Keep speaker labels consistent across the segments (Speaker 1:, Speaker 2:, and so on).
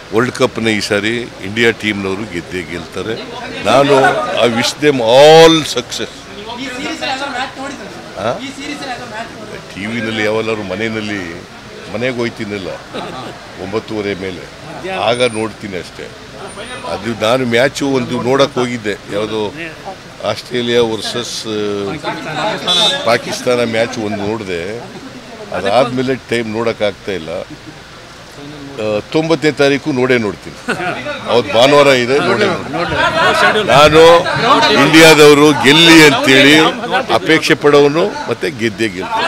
Speaker 1: World ಕಪ್ನ ಈ ಸಾರಿ India ಟೀಮ್ನವರು ಗೆದ್ದೇ ಗೆಲ್ತಾರೆ ನಾನು I wish them all success
Speaker 2: ಈ ಸೀರೀಸ್ ಮ್ಯಾಚ್ ನೋಡಿದ್ರೆ
Speaker 1: ಆ?
Speaker 2: ಈ ಸೀರೀಸ್ ಮ್ಯಾಚ್ ನೋಡಿದ್ರೆ
Speaker 1: ಟಿ ವಿನಲ್ಲಿ ಯಾವಲ್ಲಾರು ಮನೆಯಲ್ಲಿ ಮನೆಗೆ ಹೋಯ್ತೀನಲ್ಲ ಒಂಬತ್ತುವರೆ ಮೇಲೆ ಆಗ ನೋಡ್ತೀನಿ ಅಷ್ಟೇ ಅದು ನಾನು ಮ್ಯಾಚು ಒಂದು ನೋಡಕ್ಕೆ ಹೋಗಿದ್ದೆ ಯಾವುದೋ ಆಸ್ಟ್ರೇಲಿಯಾ ವರ್ಸಸ್ ಪಾಕಿಸ್ತಾನ ಮ್ಯಾಚ್ ಒಂದು ನೋಡಿದೆ ಅದಾದಮೇಲೆ ಟೈಮ್ ನೋಡೋಕ್ಕಾಗ್ತಾ ಇಲ್ಲ ಆ, ತೊಂಬತ್ತನೇ ತಾರೀಕು ನೋಡೇ ನೋಡ್ತೀನಿ ಅವತ್ತು ಭಾನುವಾರ ಇದೆ ನೋಡೇ ನೋಡ್ತೀನಿ ನಾನು ಇಂಡಿಯಾದವರು ಗೆಲ್ಲಿ ಅಂತೇಳಿ ಅಪೇಕ್ಷೆ ಪಡೋನು ಮತ್ತೆ ಗೆದ್ದೇ ಗೆಲ್ತೀನಿ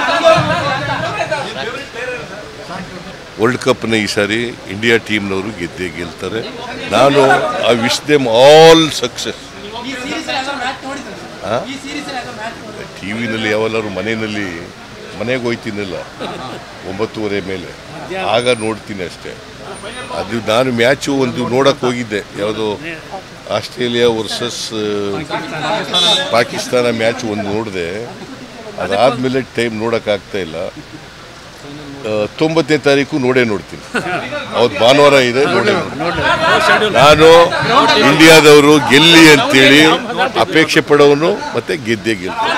Speaker 1: ವರ್ಲ್ಡ್ ಕಪ್ನ ಈ ಸಾರಿ ಇಂಡಿಯಾ ಟೀಮ್ನವರು ಗೆದ್ದೇ ಗೆಲ್ತಾರೆ ನಾನು I wish them all success
Speaker 2: ಈ ಸೀರೀಸ್ ಮ್ಯಾಚ್ ನೋಡಿದ್ರೆ
Speaker 1: ಆ?
Speaker 2: ಈ ಸೀರೀಸ್ ಮ್ಯಾಚ್ ನೋಡಿದ್ರೆ
Speaker 1: ಟಿ ವಿನಲ್ಲಿ ಯಾವಲ್ಲಾರು ಮನೆಯಲ್ಲಿ ಮನೆಗೆ ಹೋಯ್ತೀನಲ್ಲ ಒಂಬತ್ತುವರೆ ಮೇಲೆ ಆಗ ನೋಡ್ತೀನಿ ಅಷ್ಟೇ ಅದು ನಾನು ಮ್ಯಾಚು ಒಂದು ನೋಡಕ್ಕೆ ಹೋಗಿದ್ದೆ ಯಾವುದೋ ಆಸ್ಟ್ರೇಲಿಯಾ ವರ್ಸಸ್ ಪಾಕಿಸ್ತಾನ ಮ್ಯಾಚ್ ಒಂದು ನೋಡಿದೆ ಅದಾದಮೇಲೆ ಟೈಮ್ ನೋಡೋಕ್ಕಾಗ್ತಾ ಇಲ್ಲ ಆ, ತೊಂಬತ್ತನೇ ತಾರೀಕು ನೋಡೇ ನೋಡ್ತೀನಿ ಅವತ್ತು ಭಾನುವಾರ ಇದೆ ನೋಡೇ ನೋಡ್ತೀನಿ ನಾನು ಇಂಡಿಯಾದವರು ಗೆಲ್ಲಿ ಅಂತೇಳಿ ಅಪೇಕ್ಷೆ ಪಡೋನು ಮತ್ತೆ ಗೆದ್ದೇ ಗೆಲ್ತೀನಿ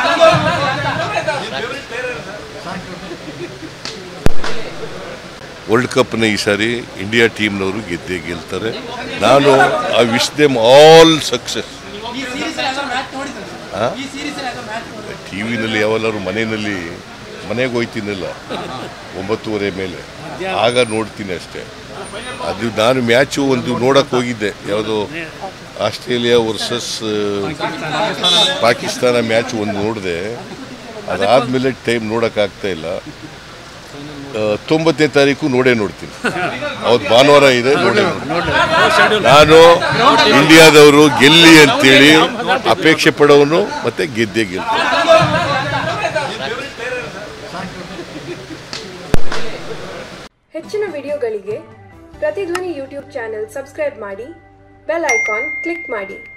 Speaker 1: ವರ್ಲ್ಡ್ ಕಪ್ನ ಈ ಸಾರಿ ಇಂಡಿಯಾ ಟೀಮ್ನವರು ಗೆದ್ದೇ ಗೆಲ್ತಾರೆ ನಾನು I wish them all success
Speaker 2: ಈ ಸೀರೀಸ್ ಮ್ಯಾಚ್ ನೋಡಿದ್ರೆ
Speaker 1: ಆ?
Speaker 2: ಈ ಸೀರೀಸ್ ಮ್ಯಾಚ್ ನೋಡಿದ್ರೆ
Speaker 1: ಟಿ ವಿನಲ್ಲಿ ಯಾವಲ್ಲಾರು ಮನೆಯಲ್ಲಿ ಮನೆಗೆ ಹೋಯ್ತೀನಲ್ಲ ಒಂಬತ್ತುವರೆ ಮೇಲೆ ಆಗ ನೋಡ್ತೀನಿ ಅಷ್ಟೇ ಅದು ನಾನು ಮ್ಯಾಚು ಒಂದು ನೋಡಕ್ಕೆ ಹೋಗಿದ್ದೆ ಯಾವುದೋ ಆಸ್ಟ್ರೇಲಿಯಾ ವರ್ಸಸ್ ಪಾಕಿಸ್ತಾನ ಮ್ಯಾಚ್ ಒಂದು ನೋಡಿದೆ ಅದಾದಮೇಲೆ ಟೈಮ್ ನೋಡೋಕ್ಕಾಗ್ತಾ ಇಲ್ಲ ಆ, ತೊಂಬತ್ತನೇ ತಾರೀಕು ನೋಡೇ ನೋಡ್ತೀನಿ ಅವತ್ತು ಭಾನುವಾರ ಇದೆ ನೋಡೇ ನೋಡ್ತೀನಿ ನಾನು ಇಂಡಿಯಾದವರು ಗೆಲ್ಲಿ ಅಂತೇಳಿ ಅಪೇಕ್ಷೆ ಪಡೋನು ಮತ್ತೆ ಗೆದ್ದೇ ಗೆಲ್ತೀನಿ
Speaker 3: ಹೆಚ್ಚಿನ ವಿಡಿಯೋಗಳಿಗೆ ಪ್ರತಿಧ್ವನಿ ಯೂಟ್ಯೂಬ್ ಚಾನೆಲ್ ಸಬ್ಸ್ಕ್ರೈಬ್ ಮಾಡಿ ಬೆಲ್ ಐಕಾನ್ ಕ್ಲಿಕ್ ಮಾಡಿ